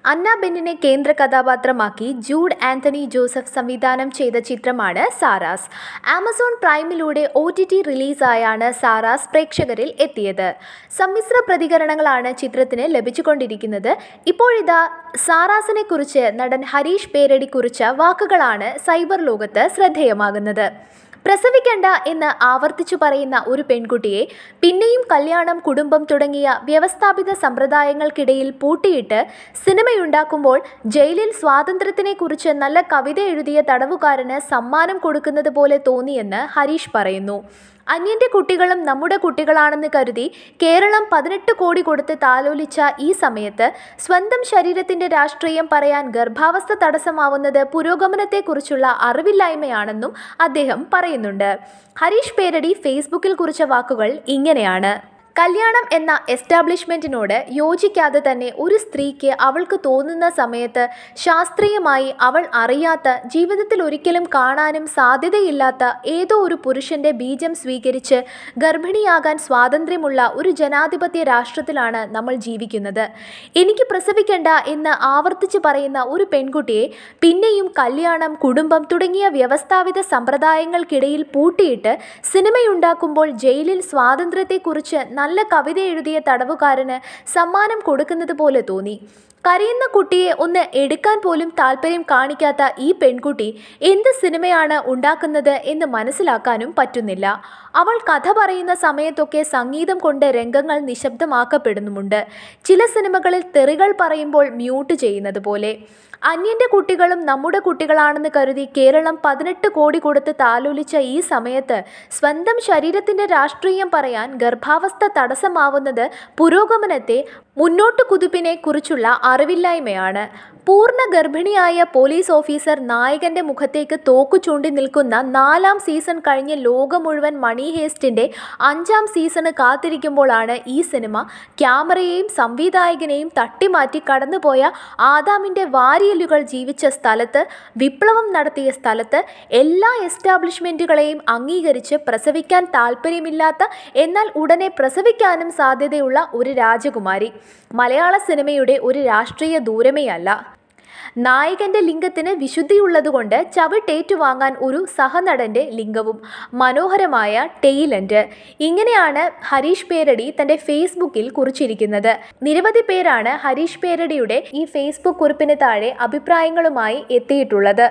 അന്ന ബെന്നിനെ കേന്ദ്ര കഥാപാത്രമാക്കി Jude Antony Joseph സംവിധാനം ചെയ്ത ചിത്രമാണ് സാറാസ് ആമസോൺ പ്രൈമിലൂടെ ഒ ടി ടി റിലീസായാണ് സാറാസ് പ്രേക്ഷകരിൽ എത്തിയത് സമ്മിശ്ര പ്രതികരണങ്ങളാണ് ചിത്രത്തിന് ലഭിച്ചുകൊണ്ടിരിക്കുന്നത് ഇപ്പോഴിതാ സാറാസിനെ കുറിച്ച് നടൻ ഹരീഷ് പേരടി കുറിച്ച വാക്കുകളാണ് സൈബർ ലോകത്ത് ശ്രദ്ധേയമാകുന്നത് പ്രസവിക്കണ്ട എന്ന് ആവർത്തിച്ചു പറയുന്ന ഒരു പെൺകുട്ടിയെ പിന്നെയും കല്യാണം കുടുംബം തുടങ്ങിയ വ്യവസ്ഥാപിത സമ്പ്രദായങ്ങൾക്കിടയിൽ പൂട്ടിയിട്ട് സിനിമയുണ്ടാക്കുമ്പോൾ ജയിലിൽ സ്വാതന്ത്ര്യത്തിനെക്കുറിച്ച് നല്ല കവിത എഴുതിയ തടവുകാരന് സമ്മാനം കൊടുക്കുന്നത് പോലെ തോന്നിയെന്ന് ഹരീഷ് പറയുന്നു അന്യന്റെ കുട്ടികളും നമ്മുടെ കുട്ടികളാണെന്ന് കരുതി കേരളം പതിനെട്ട് കോടി കൊടുത്ത് താലോലിച്ച ഈ സമയത്ത് സ്വന്തം ശരീരത്തിന്റെ രാഷ്ട്രീയം പറയാൻ ഗർഭാവസ്ഥ തടസ്സമാവുന്നത് പുരോഗമനത്തെക്കുറിച്ചുള്ള അറിവില്ലായ്മയാണെന്നും അദ്ദേഹം പറയുന്നുണ്ട് ഹരീഷ് പേരടി ഫേസ്ബുക്കിൽ കുറിച്ച വാക്കുകൾ ഇങ്ങനെയാണ് കല്യാണം എന്ന എസ്റ്റാബ്ലിഷ്മെൻറ്റിനോട് യോജിക്കാതെ തന്നെ ഒരു സ്ത്രീക്ക് അവൾക്ക് തോന്നുന്ന സമയത്ത് ശാസ്ത്രീയമായി അവൾ അറിയാത്ത ജീവിതത്തിൽ ഒരിക്കലും കാണാനും സാധ്യതയില്ലാത്ത ഏതോ ഒരു പുരുഷന്റെ ബീജം സ്വീകരിച്ച് ഗർഭിണിയാകാൻ സ്വാതന്ത്ര്യമുള്ള ഒരു ജനാധിപത്യ രാഷ്ട്രത്തിലാണ് നമ്മൾ ജീവിക്കുന്നത് എനിക്ക് പ്രസവിക്കണ്ട എന്ന് ആവർത്തിച്ച് പറയുന്ന ഒരു പെൺകുട്ടിയെ പിന്നെയും കല്യാണം കുടുംബം തുടങ്ങിയ വ്യവസ്ഥാപിത സമ്പ്രദായങ്ങൾക്കിടയിൽ പൂട്ടിയിട്ട് സിനിമയുണ്ടാക്കുമ്പോൾ ജയിലിൽ സ്വാതന്ത്ര്യത്തെക്കുറിച്ച് നല്ല കവിത എഴുതിയ തടവുകാരന് സമ്മാനം കൊടുക്കുന്നത് പോലെ തോന്നി കരയുന്ന കുട്ടിയെ ഒന്ന് എടുക്കാൻ പോലും താല്പര്യം കാണിക്കാത്ത ഈ പെൺകുട്ടി എന്ത് സിനിമയാണ് ഉണ്ടാക്കുന്നത് എന്ന് പറ്റുന്നില്ല അവൾ കഥ പറയുന്ന സമയത്തൊക്കെ സംഗീതം കൊണ്ട് രംഗങ്ങൾ നിശബ്ദമാക്കപ്പെടുന്നുമുണ്ട് ചില സിനിമകളിൽ തെറികൾ പറയുമ്പോൾ മ്യൂട്ട് ചെയ്യുന്നത് പോലെ അന്യന്റെ കുട്ടികളും നമ്മുടെ കുട്ടികളാണെന്ന് കരുതി കേരളം പതിനെട്ട് കോടി കൊടുത്ത് താലോലിച്ച ഈ സമയത്ത് സ്വന്തം ശരീരത്തിന്റെ രാഷ്ട്രീയം പറയാൻ ഗർഭാവസ്ഥ തടസ്സമാവുന്നത് പുരോഗമനത്തെ മുന്നോട്ട് കുതിപ്പിനെ കുറിച്ചുള്ള അറിവില്ലായ്മയാണ് പൂർണ്ണ ഗർഭിണിയായ പോലീസ് ഓഫീസർ നായകന്റെ മുഖത്തേക്ക് തോക്കു ചൂണ്ടി നിൽക്കുന്ന നാലാം സീസൺ കഴിഞ്ഞ് ലോകം മുഴുവൻ മണി ഹേസ്റ്റിന്റെ അഞ്ചാം സീസണ് കാത്തിരിക്കുമ്പോഴാണ് ഈ സിനിമ ക്യാമറയെയും സംവിധായകനെയും തട്ടിമാറ്റി കടന്നുപോയ ആദാമിന്റെ വാരിയലുകൾ ജീവിച്ച സ്ഥലത്ത് വിപ്ലവം നടത്തിയ സ്ഥലത്ത് എല്ലാ എസ്റ്റാബ്ലിഷ്മെന്റുകളെയും അംഗീകരിച്ച് പ്രസവിക്കാൻ താല്പര്യമില്ലാത്ത എന്നാൽ ഉടനെ പ്രസവിക്കാനും സാധ്യതയുള്ള ഒരു രാജകുമാരി മലയാള സിനിമയുടെ ഒരു രാഷ്ട്രീയ ദൂരമേ അല്ല നായകന്റെ ലിംഗത്തിന് വിശുദ്ധിയുള്ളതുകൊണ്ട് ചവിട്ടേറ്റുവാങ്ങാൻ ഒരു സഹനടന്റെ ലിംഗവും മനോഹരമായ ടെയിലന്റ് ഇങ്ങനെയാണ് ഹരീഷ് പേരടി തന്റെ ഫേസ്ബുക്കിൽ കുറിച്ചിരിക്കുന്നത് നിരവധി പേരാണ് ഹരീഷ് പേരടിയുടെ ഈ ഫേസ്ബുക്ക് കുറിപ്പിന് താഴെ അഭിപ്രായങ്ങളുമായി എത്തിയിട്ടുള്ളത്